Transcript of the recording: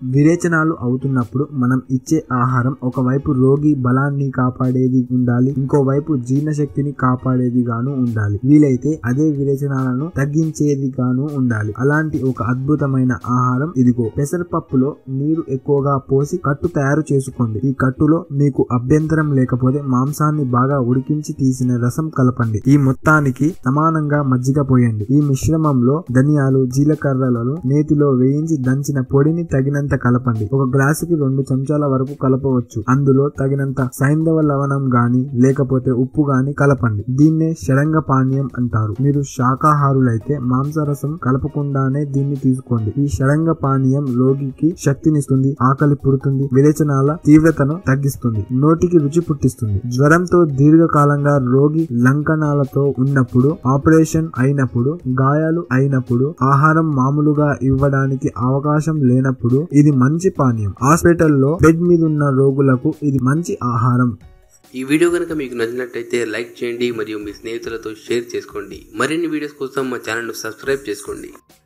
విరేచనాలు అవుతున్నప్పుడు మనం ఇచ్చే ఆహారం ఒకవైపు రోగి బలాన్ని కాపాడేది ఉండాలి ఇంకోవైపు జీర్ణశక్తిని కాపాడేది గాను ఉండాలి వీలైతే అదే విరేచనాలను తగ్గించేది గాను ఉండాలి అలాంటి ఒక అద్భుతమైన ఆహారం ఇదిగో పెసరపప్పులో నీరు ఎక్కువగా పోసి కట్టు తయారు చేసుకోండి ఈ కట్టులో మీకు అభ్యంతరం లేకపోతే మాంసాన్ని బాగా ఉడికించి తీసిన రసం కలపండి ఈ మొత్తానికి సమానంగా మజ్జిగ పోయండి ఈ మిశ్రమంలో ధనియాలు జీలకర్రలను నేతిలో వేయించి దంచిన పొడిని తగినంత కలపండి ఒక గ్లాసుకి రెండు చెంచాల వరకు కలపవచ్చు అందులో తగినంత సైంధవ లవణం గాని లేకపోతే ఉప్పు గాని కలపండి దీన్నే షడంగ పానీయం అంటారు మీరు శాకాహారులైతే మాంసరసం కలపకుండానే దీన్ని తీసుకోండి ఈ షడంగ పానీయం రోగికి శక్తినిస్తుంది ఆకలి పుడుతుంది విరేచనాల తీవ్రతను తగ్గిస్తుంది నోటికి రుచి పుట్టిస్తుంది జ్వరంతో దీర్ఘకాలంగా రోగి లంకణాలతో ఉన్నప్పుడు ఆపరేషన్ అయినప్పుడు గాయాలు అయినప్పుడు ఆహారం మామూలుగా ఇవ్వడానికి అవకాశం లేనప్పుడు ఇది మంచి పానీయం హాస్పిటల్లో బెడ్ మీద ఉన్న రోగులకు ఇది మంచి ఆహారం ఈ వీడియో కనుక మీకు నచ్చినట్టయితే లైక్ చేయండి మరియు మీ స్నేహితులతో షేర్ చేసుకోండి మరిన్ని వీడియోస్ కోసం మా ఛానల్ను సబ్స్క్రైబ్ చేసుకోండి